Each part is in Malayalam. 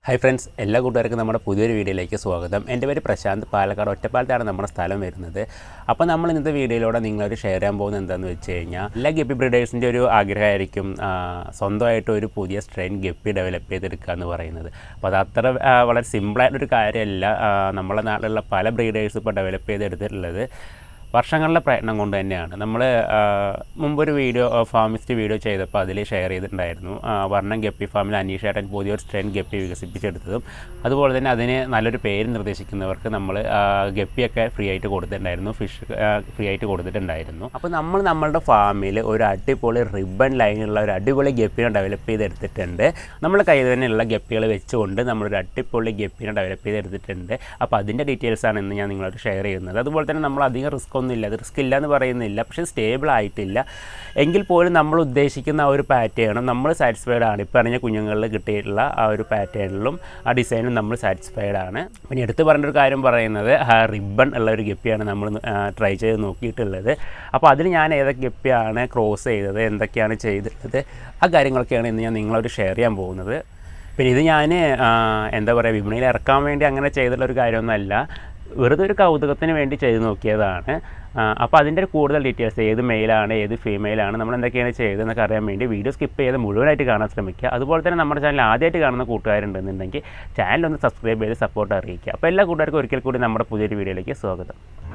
ഹായ് ഫ്രണ്ട്സ് എല്ലാ കൂട്ടുകാർക്കും നമ്മുടെ പുതിയൊരു വീഡിയോയിലേക്ക് സ്വാഗതം എൻ്റെ പേര് പ്രശാന്ത് പാലക്കാട് ഒറ്റപ്പാലത്താണ് നമ്മുടെ സ്ഥലം വരുന്നത് അപ്പോൾ നമ്മൾ ഇന്നത്തെ വീഡിയോയിലൂടെ നിങ്ങളൊരു ഷെയർ ചെയ്യാൻ പോകുന്നത് എന്താണെന്ന് വെച്ച് കഴിഞ്ഞാൽ എല്ലാ ഗപ്പി ബ്രീഡേഴ്സിൻ്റെ ഒരു ആഗ്രഹമായിരിക്കും ആ, സ്വന്തമായിട്ട് ഒരു പുതിയ സ്ട്രെയിൻ ഗപ്പി ഡെവലപ്പ് ചെയ്തെടുക്കുക എന്ന് പറയുന്നത് അപ്പോൾ അത് അത്ര ആ, വളരെ സിമ്പിളായിട്ടൊരു കാര്യമല്ല ആ, നമ്മളെ നാട്ടിലുള്ള പല ബ്രീഡേഴ്സ് ഇപ്പോൾ ഡെവലപ്പ് ചെയ്തെടുത്തിട്ടുള്ളത് വർഷങ്ങളുടെ പ്രയത്നം കൊണ്ട് തന്നെയാണ് നമ്മൾ മുമ്പൊരു വീഡിയോ ഫാമിസ്റ്റ് വീഡിയോ ചെയ്തപ്പോൾ അതിൽ ഷെയർ ചെയ്തിട്ടുണ്ടായിരുന്നു ആ, വർണ്ണം ഗപ്പി ഫാമിൽ അനീഷേട്ടൻ പുതിയൊരു സ്ട്രെയിൻ ഗപ്പി വികസിപ്പിച്ചെടുത്തതും അതുപോലെ തന്നെ അതിന് നല്ലൊരു പേര് നിർദ്ദേശിക്കുന്നവർക്ക് നമ്മൾ ഗപ്പിയൊക്കെ ഫ്രീ ആയിട്ട് കൊടുത്തിട്ടുണ്ടായിരുന്നു ഫിഷ് ഫ്രീ ആയിട്ട് കൊടുത്തിട്ടുണ്ടായിരുന്നു അപ്പോൾ നമ്മൾ നമ്മളുടെ ഫാമിൽ ഒരു അടിപൊളി റിബൺ ലൈനുള്ള ഒരു അടിപൊളി ഗപ്പിനെ ഡെവലപ്പ് ചെയ്തെടുത്തിട്ടുണ്ട് നമ്മൾ കയ്യിൽ തന്നെയുള്ള ഗപ്പികൾ വെച്ചുകൊണ്ട് നമ്മളൊരു അടിപൊളി ഗപ്പിനെ ഡെവലപ്പ് ചെയ്തെടുത്തിട്ടുണ്ട് അപ്പോൾ അതിൻ്റെ ഡീറ്റെയിൽസാണ് ഇന്ന് ഞാൻ നിങ്ങളോട് ഷെയർ ചെയ്യുന്നത് അതുപോലെ തന്നെ നമ്മൾ അധികം റിസ്ക് ഒന്നും ഇല്ല അത് റിസ്ക് ഇല്ല എന്ന് പറയുന്നില്ല പക്ഷേ സ്റ്റേബിൾ ആയിട്ടില്ല എങ്കിൽ പോലും നമ്മൾ ഉദ്ദേശിക്കുന്ന ആ ഒരു പാറ്റേണും നമ്മൾ സാറ്റിസ്ഫൈഡ് ആണ് ഇപ്പോൾ അറിഞ്ഞ കുഞ്ഞുങ്ങളിൽ കിട്ടിയിട്ടുള്ള ആ ഒരു പാറ്റേണിലും ആ ഡിസൈനും നമ്മൾ സാറ്റിസ്ഫൈഡ് ആണ് പിന്നെ എടുത്ത് പറഞ്ഞ ഒരു കാര്യം പറയുന്നത് ആ റിബൺ ഉള്ള ഒരു ഗപ്പിയാണ് നമ്മൾ ട്രൈ ചെയ്ത് നോക്കിയിട്ടുള്ളത് അപ്പോൾ അതിന് ഞാൻ ഏതൊക്കെ ഗപ്പിയാണ് ക്രോസ് ചെയ്തത് എന്തൊക്കെയാണ് ചെയ്തിട്ടത് ആ കാര്യങ്ങളൊക്കെയാണ് ഇന്ന് ഞാൻ നിങ്ങളോട് ഷെയർ ചെയ്യാൻ പോകുന്നത് പിന്നെ ഇത് ഞാൻ എന്താ പറയുക വിപണിയിൽ ഇറക്കാൻ വേണ്ടി അങ്ങനെ ചെയ്തിട്ടുള്ള ഒരു കാര്യമൊന്നുമല്ല വെറുതെ ഒരു കൗതുകത്തിന് വേണ്ടി ചെയ്ത് നോക്കിയതാണ് അപ്പോൾ അതിൻ്റെ ഒരു കൂടുതൽ ഡീറ്റെയിൽസ് ഏത് മെയിലാണ് ഏത് ഫീമെയിലാണ് നമ്മൾ എന്തൊക്കെയാണ് ചെയ്തതെന്നൊക്കെ അറിയാൻ വേണ്ടി വീഡിയോ സ്കിപ്പ് ചെയ്ത് മുഴുവനായിട്ട് കാണാൻ ശ്രമിക്കുക അതുപോലെ തന്നെ നമ്മുടെ ചാനൽ ആദ്യമായിട്ട് കാണുന്ന കൂട്ടുകാരുണ്ടെന്നുണ്ടെങ്കിൽ ചാനൽ ഒന്ന് സബ്സ്ക്രൈബ് ചെയ്ത് സപ്പോർട്ട് അറിയിക്കുക അപ്പോൾ എല്ലാ കൂട്ടുകാർക്കും ഒരിക്കൽ കൂടി നമ്മുടെ പുതിയൊരു വീഡിയോയിലേക്ക് സ്വാഗതം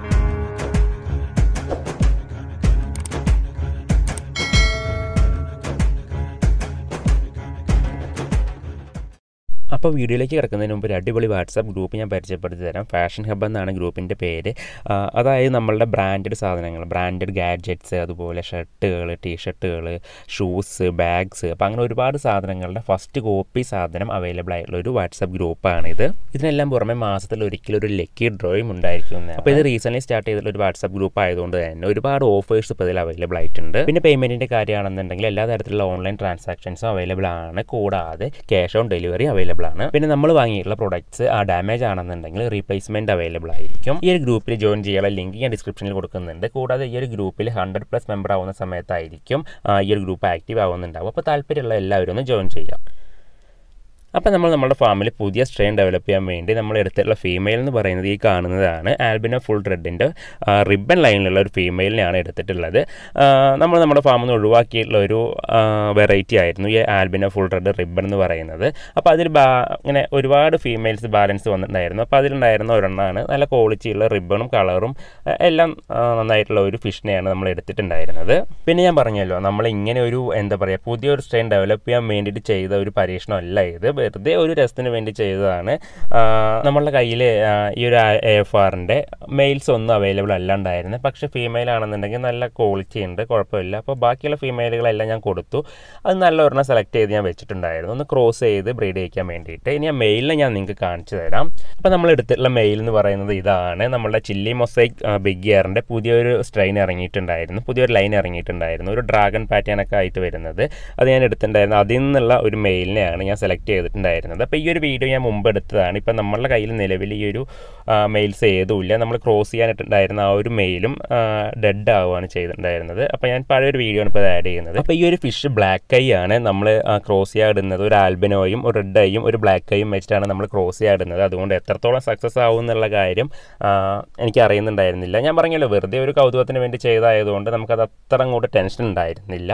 അപ്പോൾ വീഡിയോയിലേക്ക് കിടക്കുന്നതിന് മുമ്പ് ഒരു അടിപൊളി വാട്സാപ്പ് ഗ്രൂപ്പ് ഞാൻ പരിചയപ്പെടുത്തി തരാം ഫാഷൻ ഹബ് എന്നാണ് ഗ്രൂപ്പിൻ്റെ പേര് ആ, അതായത് നമ്മളുടെ ബ്രാൻഡഡ് സാധനങ്ങൾ ബ്രാൻഡഡ് ഗാഡ്ജറ്റ്സ് അതുപോലെ ഷർട്ടുകൾ ടീഷർട്ടുകൾ ഷൂസ് ബാഗ്സ് അപ്പോൾ അങ്ങനെ ഒരുപാട് സാധനങ്ങളുടെ ഫസ്റ്റ് കോപ്പി സാധനം അവൈലബിൾ ആയിട്ടുള്ള ഒരു വാട്സാപ്പ് ഗ്രൂപ്പാണിത് ഇതിനെല്ലാം പുറമെ മാസത്തിൽ ഒരിക്കലും ഒരു ലക്കി ഡ്രോയും ഉണ്ടായിരിക്കും അപ്പോൾ ഇത് റീസെൻ്റ്ലി സ്റ്റാർട്ട് ചെയ്തിട്ടുള്ള ഒരു വാട്സാപ്പ് ഗ്രൂപ്പ് ആയതുകൊണ്ട് തന്നെ ഒരുപാട് ഓഫേഴ്സ് ഇപ്പോൾ ഇതിൽ അവൈലബിൾ ആയിട്ടുണ്ട് പിന്നെ പേയ്മെൻറ്റിൻ്റെ കാര്യമാണെന്നുണ്ടെങ്കിൽ എല്ലാ തരത്തിലുള്ള ഓൺലൈൻ ട്രാൻസാക്ഷൻസും അവൈലബിൾ ആണ് കൂടാതെ ക്യാഷ് ഓൺ ഡെലിവറി അവൈലബിൾ ആണ് പിന്നെ നമ്മൾ വാങ്ങിയിട്ടുള്ള പ്രൊഡക്ട്സ് ആ ഡാമേജ് ആണെന്നുണ്ടെങ്കിൽ റീപ്ലേസ്മെന്റ് അവൈലബിൾ ആയിരിക്കും ഈ ഒരു ഗ്രൂപ്പിൽ ജോയിൻ ചെയ്യാനുള്ള ലിങ്ക് ഞാൻ ഡിസ്ക്രിപ്ഷനിൽ കൊടുക്കുന്നുണ്ട് കൂടാതെ ഈ ഒരു ഗ്രൂപ്പിൽ ഹൺഡ്രഡ് പ്ലസ് മെമ്പർ ആവുന്ന സമയത്തായിരിക്കും ആ, ഈ ഒരു ഗ്രൂപ്പ് ആക്റ്റീവ് ആവുന്നുണ്ടാവും അപ്പോൾ താല്പര്യമുള്ള എല്ലാവരും ഒന്ന് ജോയിൻ ചെയ്യാം അപ്പോൾ നമ്മൾ നമ്മുടെ ഫാമിൽ പുതിയ സ്ട്രെയിൻ ഡെവലപ്പ് ചെയ്യാൻ വേണ്ടി നമ്മൾ എടുത്തിട്ടുള്ള ഫീമെയിൽ എന്ന് പറയുന്നത് ഈ കാണുന്നതാണ് ആൽബിനോ ഫുൾ റെഡിൻ്റെ റിബൺ ലൈനിലുള്ള ഒരു ഫീമെയിലിനെയാണ് എടുത്തിട്ടുള്ളത് ആ, നമ്മൾ നമ്മുടെ ഫാമിൽ നിന്ന് ഒഴിവാക്കിയിട്ടുള്ള ഒരു വെറൈറ്റി ആയിരുന്നു ഈ ആൽബിനോ ഫുൾ റെഡ് റിബൺ എന്ന് പറയുന്നത് അപ്പോൾ അതിൽ ബാ ഇങ്ങനെ ഒരുപാട് ഫീമെയിൽസ് ബാലൻസ് വന്നിട്ടുണ്ടായിരുന്നു അപ്പോൾ അതിലുണ്ടായിരുന്ന ഒരെണ്ണമാണ് നല്ല ക്വാളിറ്റിയുള്ള റിബണും കളറും എല്ലാം ആ, നന്നായിട്ടുള്ള ഒരു ഫിഷിനെയാണ് നമ്മൾ എടുത്തിട്ടുണ്ടായിരുന്നത് പിന്നെ ഞാൻ പറഞ്ഞല്ലോ നമ്മൾ ഇങ്ങനെ ഒരു എന്താ പറയുക പുതിയൊരു സ്ട്രെയിൻ ഡെവലപ്പ് ചെയ്യാൻ വേണ്ടിയിട്ട് ചെയ്ത ഒരു പരീക്ഷണമല്ല ഇത് വെറുതെ ഒരു രസത്തിന് വേണ്ടി ചെയ്തതാണ് ആ, നമ്മളുടെ കയ്യിൽ ഈ ഒരു എ എഫ് ആറിൻ്റെ മെയിൽസ് ഒന്നും അവൈലബിൾ അല്ലാണ്ടായിരുന്നു പക്ഷേ ഫീമെയിൽ ആണെന്നുണ്ടെങ്കിൽ നല്ല ക്വാളിറ്റി ഉണ്ട് കുഴപ്പമില്ല അപ്പോൾ ബാക്കിയുള്ള ഫീമെയിലുകളെല്ലാം ഞാൻ കൊടുത്തു അത് നല്ല ഒരെണ്ണം സെലക്ട് ചെയ്ത് ഞാൻ വെച്ചിട്ടുണ്ടായിരുന്നു ഒന്ന് ക്രോസ് ചെയ്ത് ബ്രീഡ് ചെയ്യിക്കാൻ വേണ്ടിയിട്ട് ഇനി ആ മെയിലിനെ ഞാൻ നിങ്ങൾക്ക് കാണിച്ചു തരാം അപ്പോൾ നമ്മൾ എടുത്തിട്ടുള്ള മെയിൽ എന്ന് പറയുന്നത് ഇതാണ് നമ്മളുടെ ചില്ലി മൊസൈക്ക് ബിഗ് ഇയറിൻ്റെ പുതിയൊരു സ്ട്രെയിൻ ഇറങ്ങിയിട്ടുണ്ടായിരുന്നു പുതിയൊരു ലൈൻ ഇറങ്ങിയിട്ടുണ്ടായിരുന്നു ഒരു ഡ്രാഗൺ പാറ്റേൺ ഒക്കെ ആയിട്ട് വരുന്നത് അത് ഞാൻ എടുത്തിട്ടുണ്ടായിരുന്നു അതിൽ നിന്നുള്ള ഒരു മെയിലിനെയാണ് ഞാൻ സെലക്ട് ചെയ്തിട്ടുണ്ടായിരുന്നത് അപ്പോൾ ഈ ഒരു വീഡിയോ ഞാൻ മുമ്പ് എടുത്തതാണ് ഇപ്പം നമ്മളുടെ കയ്യിൽ നിലവിൽ ഈ ഒരു മെയിൽസ് ഏതുമില്ല നമ്മൾ ക്രോസ് ചെയ്യാനായിട്ടുണ്ടായിരുന്ന ആ ഒരു മെയിലും ഡെഡ് ആവുകയാണ് ചെയ്തിട്ടുണ്ടായിരുന്നത് അപ്പോൾ ഞാൻ പഴയൊരു വീഡിയോ ആണ് ഇപ്പോൾ ഇത് ആഡ് ചെയ്യുന്നത് അപ്പോൾ ഈ ഒരു ഫിഷ് ബ്ലാക്ക് ഐ ആണ് നമ്മൾ ക്രോസ് ചെയ്യാടുന്നത് ഒരു ആൽബിനോയും ഒരു റെഡ് ഐയും ഒരു ബ്ലാക്ക് ഐയും വെച്ചിട്ടാണ് നമ്മൾ ക്രോസ് ചെയ്യാടുന്നത് അതുകൊണ്ട് എത്രത്തോളം സക്സസ് ആവും എന്നുള്ള കാര്യം ആ, എനിക്ക് അറിയുന്നുണ്ടായിരുന്നില്ല ഞാൻ പറഞ്ഞല്ലോ വെറുതെ ഒരു കൗതുകത്തിന് വേണ്ടി ചെയ്തതായതുകൊണ്ട് നമുക്കത് അത്ര അങ്ങോട്ട് ടെൻഷൻ ഉണ്ടായിരുന്നില്ല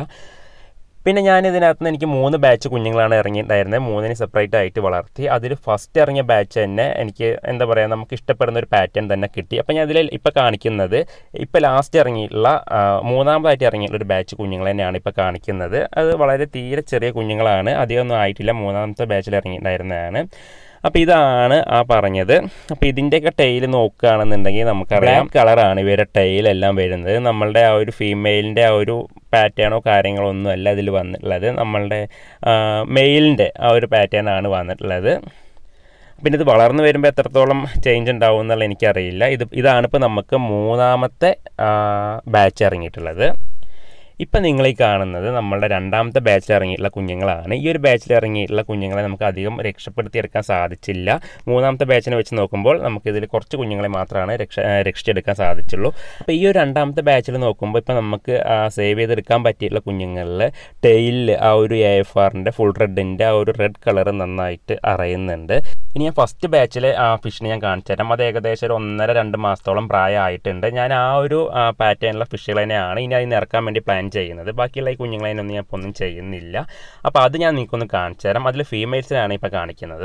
പിന്നെ ഞാൻ ഇതിനകത്ത് നിന്ന് എനിക്ക് മൂന്ന് ബാച്ച് കുഞ്ഞുങ്ങളാണ് ഇറങ്ങിയിട്ടുണ്ടായിരുന്നത് മൂന്നിന് സെപ്പറേറ്റ് ആയിട്ട് വളർത്തി അതിൽ ഫസ്റ്റ് ഇറങ്ങിയ ബാച്ച് തന്നെ എനിക്ക് എന്താ പറയുക നമുക്ക് ഇഷ്ടപ്പെടുന്ന ഒരു പാറ്റേൺ തന്നെ കിട്ടി അപ്പോൾ ഞാൻ ഇതിൽ ഇപ്പോൾ കാണിക്കുന്നത് ഇപ്പോൾ ലാസ്റ്റ് ഇറങ്ങിയിട്ടുള്ള ആ, മൂന്നാമതായിട്ട് ഇറങ്ങിയിട്ടുള്ള ഒരു ബാച്ച് കുഞ്ഞുങ്ങൾ തന്നെയാണ് ഇപ്പോൾ കാണിക്കുന്നത് അത് വളരെ തീരെ ചെറിയ കുഞ്ഞുങ്ങളാണ് അധികമൊന്നും ആയിട്ടില്ല മൂന്നാമത്തെ ബാച്ചിൽ ഇറങ്ങിയിട്ടുണ്ടായിരുന്നതാണ് അപ്പോൾ ഇതാണ് ആ പറഞ്ഞത് അപ്പോൾ ഇതിൻ്റെയൊക്കെ ടൈൽ നോക്കുകയാണെന്നുണ്ടെങ്കിൽ നമുക്കറിയാം കളറാണ് ഇവരുടെ ടൈലെല്ലാം വരുന്നത് നമ്മളുടെ ആ ഒരു ഫീമെയിലിൻ്റെ ആ ഒരു പാറ്റേണോ കാര്യങ്ങളോ ഒന്നും അല്ല ഇതിൽ വന്നിട്ടുള്ളത് നമ്മളുടെ മെയിലിൻ്റെ ആ ഒരു പാറ്റേൺ ആണ് വന്നിട്ടുള്ളത് പിന്നെ ഇത് വളർന്നു വരുമ്പോൾ എത്രത്തോളം ചേഞ്ച് ഉണ്ടാവും എന്നുള്ള എനിക്കറിയില്ല ഇത് ഇതാണ് ഇപ്പോൾ നമുക്ക് മൂന്നാമത്തെ ബാച്ച് ഇറങ്ങിയിട്ടുള്ളത് ഇപ്പം നിങ്ങൾ ഈ കാണുന്നത് നമ്മളുടെ രണ്ടാമത്തെ ബാച്ചിൽ ഇറങ്ങിയിട്ടുള്ള കുഞ്ഞുങ്ങളാണ് ഈ ഒരു ബാച്ചിൽ ഇറങ്ങിയിട്ടുള്ള കുഞ്ഞുങ്ങളെ നമുക്ക് അധികം രക്ഷപ്പെടുത്തിയെടുക്കാൻ സാധിച്ചില്ല മൂന്നാമത്തെ ബാച്ചിനെ വെച്ച് നോക്കുമ്പോൾ നമുക്ക് ഇതിൽ കുറച്ച് കുഞ്ഞുങ്ങളെ മാത്രമാണ് രക്ഷ ആ, രക്ഷിച്ചെടുക്കാൻ സാധിച്ചുള്ളൂ അപ്പോൾ ഈ ഒരു രണ്ടാമത്തെ ബാച്ചിൽ നോക്കുമ്പോൾ ഇപ്പോൾ നമുക്ക് സേവ് ചെയ്തെടുക്കാൻ പറ്റിയിട്ടുള്ള കുഞ്ഞുങ്ങളിൽ ടെയിലിൽ ആ ഒരു എ എഫ് ആറിൻ്റെ ഫുൾ റെഡിൻ്റെ ആ ഒരു റെഡ് കളർ നന്നായിട്ട് അറിയുന്നുണ്ട് ഇനി ഞാൻ ഫസ്റ്റ് ബാച്ചിലെ ആ ഫിഷിനെ ഞാൻ കാണിച്ചു തരാം അത് ഏകദേശം ഒരു ഒന്നര രണ്ട് മാസത്തോളം പ്രായമായിട്ടുണ്ട് ഞാൻ ആ ഒരു പാറ്റേണിലുള്ള ഫിഷുകൾ തന്നെയാണ് ഇനി അതിന് ഇറക്കാൻ വേണ്ടി പ്ലാൻ ചെയ്യുന്നത് ബാക്കിയുള്ള ഈ കുഞ്ഞുങ്ങളതിനൊന്നും ഞാൻ ഇപ്പോൾ ഒന്നും ചെയ്യുന്നില്ല അപ്പോൾ അത് ഞാൻ നിങ്ങൾക്കൊന്ന് കാണിച്ചു തരാം അതിൽ ഫീമെയിൽസിനാണ് ഇപ്പോൾ കാണിക്കുന്നത്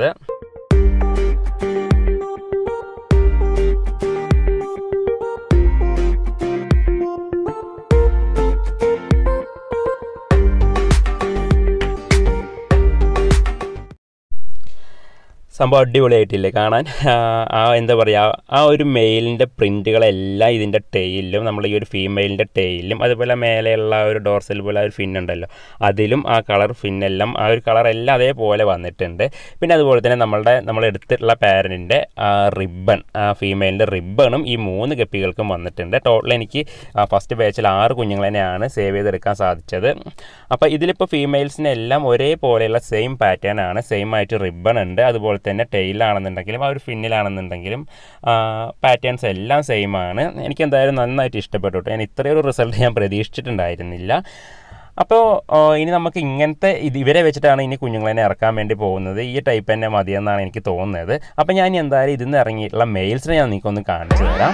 സംഭവം അടിപൊളിയായിട്ടില്ലേ കാണാൻ ആ, ആ എന്താ പറയുക ആ ഒരു മെയിലിൻ്റെ പ്രിൻറ്റുകളെല്ലാം ഇതിൻ്റെ ടെയിലും നമ്മൾ ഈ ഒരു ഫീമെയിലിൻ്റെ ടെയിലും അതുപോലെ മേലെയുള്ള ആ ഒരു ഡോർസൽ പോലെ ആ ഒരു ഫിൻ ഉണ്ടല്ലോ അതിലും ആ കളർ ഫിന്നെല്ലാം ആ ഒരു കളർ എല്ലാം അതേപോലെ വന്നിട്ടുണ്ട് പിന്നെ അതുപോലെ തന്നെ നമ്മളുടെ നമ്മൾ എടുത്തിട്ടുള്ള പാരൻറ്റിൻ്റെ റിബൺ ആ ഫീമെയിലിൻ്റെ റിബണും ഈ മൂന്ന് ഗപ്പികൾക്കും വന്നിട്ടുണ്ട് ടോട്ടൽ എനിക്ക് ഫസ്റ്റ് ബാച്ചിൽ ആറ് കുഞ്ഞുങ്ങൾ തന്നെയാണ് സേവ് ചെയ്തെടുക്കാൻ സാധിച്ചത് അപ്പോൾ ഇതിലിപ്പോൾ ഫീമെയിൽസിനെല്ലാം ഒരേപോലെയുള്ള സെയിം പാറ്റേൺ ആണ് സെയിം ആയിട്ട് റിബൺ ഉണ്ട് അതുപോലെ തന്നെ ടെയിലാണെന്നുണ്ടെങ്കിലും ആ ഒരു ഫിന്നിലാണെന്നുണ്ടെങ്കിലും പാറ്റേൺസ് എല്ലാം സെയിം ആണ് എനിക്ക് എന്തായാലും നന്നായിട്ട് ഇഷ്ടപ്പെട്ടു കേട്ടോ ഞാൻ ഇത്രയൊരു റിസൾട്ട് ഞാൻ പ്രതീക്ഷിച്ചിട്ടുണ്ടായിരുന്നില്ല അപ്പോൾ ഇനി നമുക്ക് ഇങ്ങനത്തെ ഇത് ഇവരെ വെച്ചിട്ടാണ് ഇനി കുഞ്ഞുങ്ങളെ ഇറക്കാൻ വേണ്ടി പോകുന്നത് ഈ ടൈപ്പ് തന്നെ മതിയെന്നാണ് എനിക്ക് തോന്നുന്നത് അപ്പോൾ ഞാൻ ഇനി എന്തായാലും ഇതിൽ നിന്ന് ഇറങ്ങിയിട്ടുള്ള മെയിൽസിനെ ഞാൻ നിങ്ങൾക്കൊന്ന് കാണിച്ചു തരാം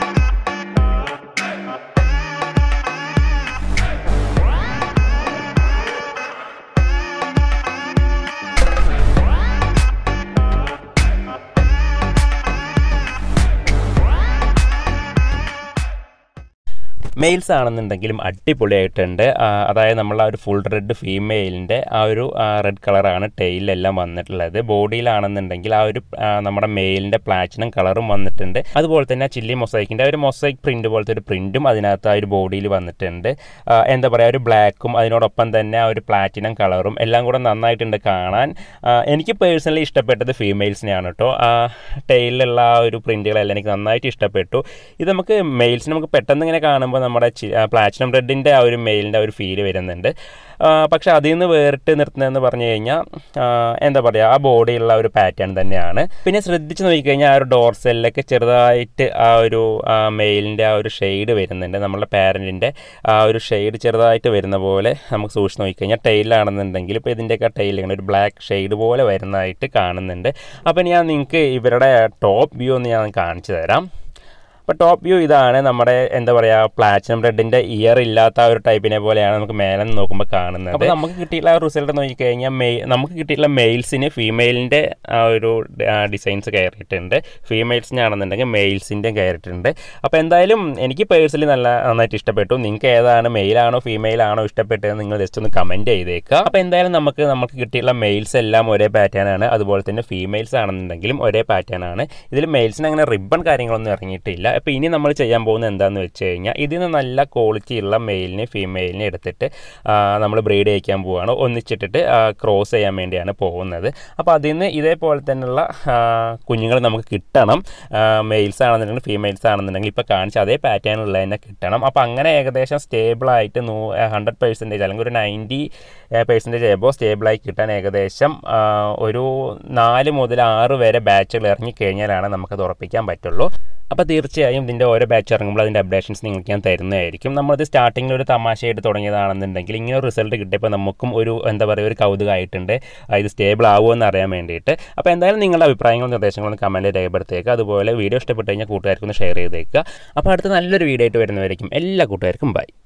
മെയിൽസ് ആണെന്നുണ്ടെങ്കിലും അടിപൊളിയായിട്ടുണ്ട് ആ, അതായത് നമ്മൾ ആ ഒരു ഫുൾ റെഡ് ഫീമെയിലിൻ്റെ ആ ഒരു റെഡ് കളറാണ് ടെയിലെല്ലാം വന്നിട്ടുള്ളത് ബോഡിയിലാണെന്നുണ്ടെങ്കിൽ ആ ഒരു ആ, നമ്മുടെ മെയിലിൻ്റെ പ്ലാറ്റിനം കളറും വന്നിട്ടുണ്ട് അതുപോലെ തന്നെ ചില്ലി മൊസൈക്കിൻ്റെ ഒരു മൊസൈക്ക് പ്രിൻ്റ് പോലത്തെ ഒരു പ്രിൻറ്റും അതിനകത്ത് ആ ഒരു ബോഡിയിൽ വന്നിട്ടുണ്ട് ആ, എന്താ പറയുക ഒരു ബ്ലാക്കും അതിനോടൊപ്പം തന്നെ ആ ഒരു പ്ലാറ്റിനം കളറും എല്ലാം കൂടെ നന്നായിട്ടുണ്ട് കാണാൻ ആ, എനിക്ക് പേഴ്സണലി ഇഷ്ടപ്പെട്ടത് ഫീമെയിൽസിനെയാണ് കേട്ടോ ടെയിലുള്ള ആ ഒരു പ്രിൻറ്റുകളെല്ലാം എനിക്ക് നന്നായിട്ട് ഇഷ്ടപ്പെട്ടു ഇത് നമുക്ക് മെയിൽസിന് നമുക്ക് പെട്ടെന്ന് ഇങ്ങനെ കാണുമ്പോൾ നമ്മുടെ പ്ലാറ്റിനം റെഡിൻ്റെ ആ ഒരു മെയിലിൻ്റെ ആ ഒരു ഫീല് വരുന്നുണ്ട് ആ, പക്ഷേ അതിൽ നിന്ന് വേറിട്ട് നിർത്തുന്നതെന്ന് പറഞ്ഞു കഴിഞ്ഞാൽ ആ, എന്താ പറയുക ആ ബോഡിയുള്ള ഒരു പാറ്റേൺ തന്നെയാണ് പിന്നെ ശ്രദ്ധിച്ച് നോക്കിക്കഴിഞ്ഞാൽ ആ ഒരു ഡോർസെല്ലൊക്കെ ചെറുതായിട്ട് ആ ഒരു മെയിലിൻ്റെ ആ ഒരു ഷെയ്ഡ് വരുന്നുണ്ട് നമ്മളുടെ പാരൻറ്റിൻ്റെ ആ ഒരു ഷെയ്ഡ് ചെറുതായിട്ട് വരുന്ന പോലെ നമുക്ക് സൂക്ഷിച്ച് നോക്കിക്കഴിഞ്ഞാൽ ടൈലാണെന്നുണ്ടെങ്കിൽ ഇപ്പോൾ ഇതിൻ്റെയൊക്കെ ടൈൽ ഇങ്ങനെ ഒരു ബ്ലാക്ക് ഷെയ്ഡ് പോലെ വരുന്നതായിട്ട് കാണുന്നുണ്ട് അപ്പോൾ ഞാൻ നിങ്ങൾക്ക് ഇവരുടെ ടോപ്പ് വ്യൂ ഒന്ന് ഞാൻ കാണിച്ചു തരാം അപ്പോൾ ടോപ്പ് വ്യൂ ഇതാണ് നമ്മുടെ എന്താ പറയുക പ്ലാറ്റിനം റെഡിൻ്റെ ഇയർ ഇല്ലാത്ത ആ ഒരു ടൈപ്പിനെ പോലെയാണ് നമുക്ക് മേലെ നിന്ന് നോക്കുമ്പോൾ കാണുന്നത് അപ്പോൾ നമുക്ക് കിട്ടിയിട്ടുള്ള റിസൾട്ട് നോക്കിക്കഴിഞ്ഞാൽ മെയ് നമുക്ക് കിട്ടിയിട്ടുള്ള മെയിൽസിന് ഫീമെയിലിൻ്റെ ആ ഒരു ഡിസൈൻസ് കയറിയിട്ടുണ്ട് ഫീമെയിൽസിനാണെന്നുണ്ടെങ്കിൽ മെയിൽസിൻ്റെയും കയറിയിട്ടുണ്ട് അപ്പോൾ എന്തായാലും എനിക്ക് പേഴ്സണലി നല്ല നന്നായിട്ട് ഇഷ്ടപ്പെട്ടു നിങ്ങൾക്ക് ഏതാണ് മെയിലാണോ ഫീമെയിലാണോ ഇഷ്ടപ്പെട്ടത് നിങ്ങൾ ജസ്റ്റ് ഒന്ന് കമൻറ്റ് ചെയ്തേക്കുക അപ്പോൾ എന്തായാലും നമുക്ക് നമുക്ക് കിട്ടിയിട്ടുള്ള മെയിൽസ് എല്ലാം ഒരേ പാറ്റേൺ ആണ് അതുപോലെ തന്നെ ഫീമെയിൽസ് ആണെന്നുണ്ടെങ്കിലും ഒരേ പാറ്റേൺ ആണ് ഇതിൽ മെയിൽസിന് അങ്ങനെ റിബൺ കാര്യങ്ങളൊന്നും ഇറങ്ങിയിട്ടില്ല അപ്പോൾ ഇനി നമ്മൾ ചെയ്യാൻ പോകുന്നത് എന്താണെന്ന് വെച്ച് കഴിഞ്ഞാൽ ഇതിൽ നിന്ന് നല്ല ക്വാളിറ്റി ഉള്ള മെയിലിനെ ഫീമെയിലിനെ എടുത്തിട്ട് നമ്മൾ ബ്രീഡ് ചെയ്യിക്കാൻ പോവുകയാണ് ഒന്നിച്ചിട്ടിട്ട് ക്രോസ് ചെയ്യാൻ വേണ്ടിയാണ് പോകുന്നത് അപ്പോൾ അതിൽ നിന്ന് ഇതേപോലെ തന്നെയുള്ള കുഞ്ഞുങ്ങൾ നമുക്ക് കിട്ടണം മെയിൽസ് ആണെന്നുണ്ടെങ്കിൽ ഫീമെയിൽസ് ആണെന്നുണ്ടെങ്കിൽ ഇപ്പോൾ കാണിച്ച അതേ പാറ്റേണിലുള്ള തന്നെ കിട്ടണം അപ്പോൾ അങ്ങനെ ഏകദേശം സ്റ്റേബിളായിട്ട് നൂ ഹൺഡ്രഡ് പെർസെൻറ്റേജ് അല്ലെങ്കിൽ ഒരു നയൻറ്റി പെർസെൻറ്റേജ് ആയപ്പോൾ സ്റ്റേബിളായി കിട്ടാൻ ഏകദേശം ആ, ഒരു നാല് മുതൽ ആറ് വരെ ബാച്ചുകൾ ഇറങ്ങിക്കഴിഞ്ഞാലാണ് നമുക്കത് ഉറപ്പിക്കാൻ പറ്റുള്ളൂ അപ്പോൾ തീർച്ചയായും ഇതിൻ്റെ ഓരോ ബാച്ച് ഇറങ്ങുമ്പോൾ അതിൻ്റെ അപ്ഡേഷൻസ് നിങ്ങൾക്ക് ഞാൻ തരുന്നതായിരിക്കും നമ്മളിത് സ്റ്റാർട്ടിങ്ങിൽ ഒരു തമാശയായിട്ട് തുടങ്ങിയതാണെന്നുണ്ടെങ്കിൽ ഇങ്ങനെ ഒരു റിസൾട്ട് കിട്ടിയപ്പോൾ നമുക്കും ഒരു എന്താ പറയുക ഒരു കൗതുകമായിട്ടുണ്ട് ആ, ഇത് സ്റ്റേബിൾ ആവുമോ എന്ന് അറിയാൻ വേണ്ടിയിട്ട് അപ്പോൾ എന്തായാലും നിങ്ങളുടെ അഭിപ്രായങ്ങളും നിർദ്ദേശങ്ങളും കമൻറ്റിൽ രേഖപ്പെടുത്തേക്കുക അതുപോലെ വീഡിയോ ഇഷ്ടപ്പെട്ട് കഴിഞ്ഞാൽ കൂട്ടുകാർക്കൊന്ന് ഷെയർ ചെയ്തേക്കുക അപ്പോൾ അടുത്ത നല്ലൊരു വീഡിയോ ആയിട്ട് വരുന്നവരായിരിക്കും എല്ലാ കൂട്ടുകാർക്കും ബൈ